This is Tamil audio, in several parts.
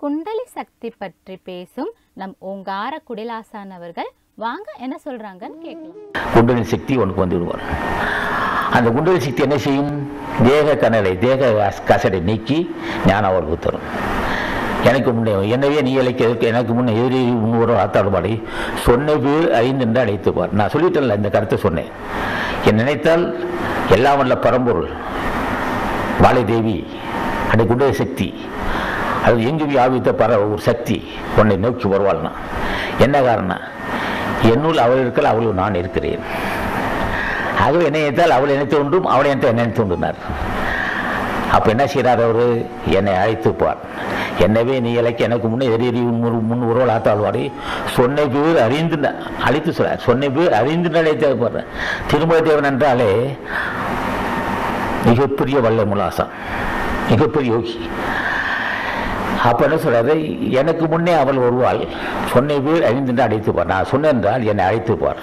குண்டலி சக்தி பற்றி பேசும் நம் ஓங்கார குடிலாசான் அவர்கள் வாங்க என்ன சொல்றாங்கன்னு கேட்கலாம் குண்டலினி சக்தி உனக்கு வந்து விடுவார் அந்த குண்டலினி சக்தி என்ன செய்யும் தேக கனலை தேக கச- கசடை நீக்கி ஞானம் அவருக்கு தரும் எனக்கு முன்னே என்னவே நீ அழைக்க எனக்கு முன்னே எதிரி முன்னூறு ஆத்தாடுபாடி சொன்ன பேர் ஐந்து என்று அழைத்துப்பார் நான் சொல்லிட்டேன்ல இந்த கருத்தை சொன்னேன் என் நினைத்தால் எல்லாம் வல்ல பரம்பொருள் வாழை தேவி அந்த குண்டல சக்தி அது எங்கு வியாபித்த பர ஒரு சக்தி உன்னை நோக்கி வருவாள்னா என்ன காரணம் என்னுள் அவள் இருக்கல் அவளும் நான் இருக்கிறேன் ஆகவே என்னை நினைத்தால் அவள் என்னை தோன்றும் அவளை நினைத்தால் என்ன தோன்றினார் அப்போ என்ன செய்கிறார் அவர் என்னை அழைத்துப்பார் என்னவே நீ இலக்கு எனக்கு முன்னே எரி முன் முன் உறவல் ஆத்தாழ்வாடி சொன்ன பேர் அறிந்து ந- அழைத்து சொல்றார் சொன்ன பேர் அறிந்து அழைத்து போடுறேன் திருமல தேவன் என்றாலே மிகப்பெரிய வல்ல முலாசம் மிகப்பெரிய யோகி அப்ப என்ன சொல்றாரு எனக்கு முன்னே அவள் வருவாள் சொன்ன பேர் அறிந்து அழைத்துப்பார் நான் சொன்னேன் என்றால் என்னை அழைத்துப்பார்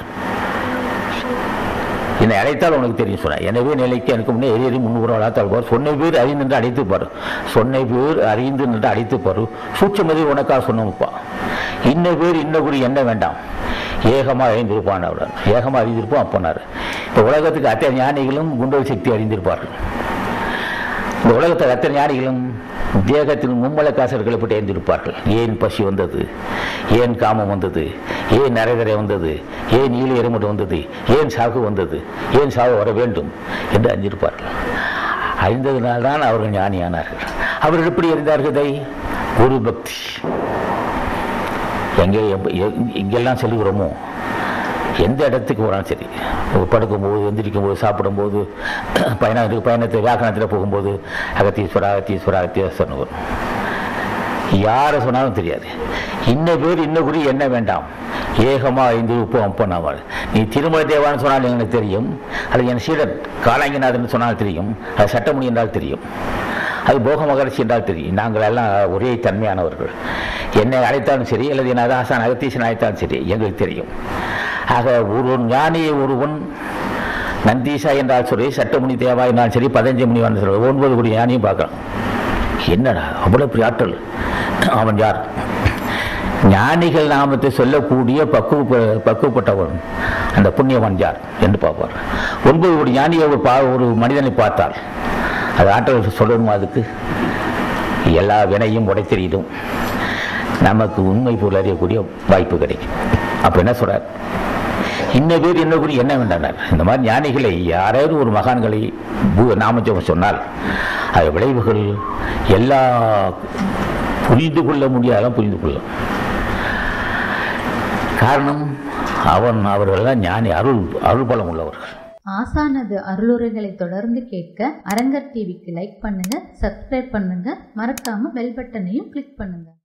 என்னை அழைத்தால் உனக்கு தெரியும் சொன்னார் எனவே நிலைக்கு எனக்கு முன்னே எரி எரி முன்னூறு அழைத்தால் பார் சொன்ன பேர் அறிந்து நின்று அழைத்து பாரு சொன்ன பேர் அறிந்து நின்று அழைத்து பாரு சூட்சமதி உனக்காக சொன்னப்பா இன்ன பேர் இன்ன குறி என்ன வேண்டாம் ஏகமாக அறிந்திருப்பான் அவர் ஏகமாக அறிந்திருப்பான் அப்போனார் இப்போ உலகத்துக்கு அத்தனை ஞானிகளும் குண்டல் சக்தி அறிந்திருப்பார்கள் இந்த உலகத்தில் அத்தனை ஞானிகளும் தேகத்தில் மும்மல காசர்களை பற்றி அறிந்திருப்பார்கள் ஏன் பசி வந்தது ஏன் காமம் வந்தது ஏன் நரகரை வந்தது ஏன் ஈழ எருமடு வந்தது ஏன் சாகு வந்தது ஏன் சாவு வர வேண்டும் என்று அறிந்திருப்பார்கள் அறிந்ததினால்தான் அவர்கள் ஞானியானார்கள் அவர்கள் எப்படி அறிந்தார்கள் இதை குரு பக்தி எங்கே எப்ப- எ- எங்கெல்லாம் செல்கிறோமோ எந்த இடத்துக்கு போனாலும் சரி படுக்கும்போது எந்திரிக்கும் போது சாப்பிடும்போது பயணம் பயணத்தை வாகனத்தில் போகும்போது அகத்தீஸ்வரா அகத்தீஸ்வரா அகத்தீஸ்வரன் வரும் யாரை சொன்னாலும் தெரியாது இன்ன பேர் இன்ன குறி என்ன வேண்டாம் ஏகமா ஐந்து உப்பு அப்பனாவாள் நீ திருமல தேவான்னு சொன்னால் எனக்கு தெரியும் அது என் சீடன் காலாங்கிநாதன் சொன்னால் தெரியும் அது சட்டமணி என்றால் தெரியும் அது போக மகரிஷி என்றால் தெரியும் நாங்கள் எல்லாம் ஒரே தன்மையானவர்கள் என்னை அழைத்தாலும் சரி அல்லது என் அதாசான் அகத்தீசன் அழைத்தாலும் சரி எங்களுக்கு தெரியும் ஆக ஒரு ஞானியை ஒருவன் நந்தீசா என்றால் சரி சட்டமணி தேவா என்றாலும் சரி பதினஞ்சு மணி வந்து சொல்லி ஒன்பது கோடி ஞானியும் பார்க்கலாம் என்னடா அவ்வளோ பெரிய ஆற்றல் அவன் யார் ஞானிகள் நாமத்தை சொல்லக்கூடிய பக்குவ பக்குவப்பட்டவன் அந்த புண்ணியவன் யார் என்று பார்ப்பார் ஒன்பது ஒரு ஞானியை ஒரு பா ஒரு மனிதனை பார்த்தால் அது ஆற்றல் சொல்லணுமா அதுக்கு எல்லா வினையும் உடைத்தெறியிடும் நமக்கு உண்மை போல் அறியக்கூடிய வாய்ப்பு கிடைக்கும் அப்போ என்ன சொல்றார் இன்ன பேர் என்ன கூறி என்ன வேண்டானார் இந்த மாதிரி ஞானிகளை யாராவது ஒரு மகான்களை பூ- நாமஜபம் சொன்னால் அது விளைவுகள் எல்லா புரிந்து கொள்ள முடியாத புரிந்து கொள்ளும் காரணம் அவன் அவர்கள்லாம் ஞானி அருள் அருள் பலம் உள்ளவர்கள் ஆசானது அருளுரைகளை தொடர்ந்து கேட்க அரங்கர் டிவிக்கு லைக் பண்ணுங்க சப்ஸ்கிரைப் பண்ணுங்க மறக்காம பெல் பட்டனையும் கிளிக் பண்ணுங்க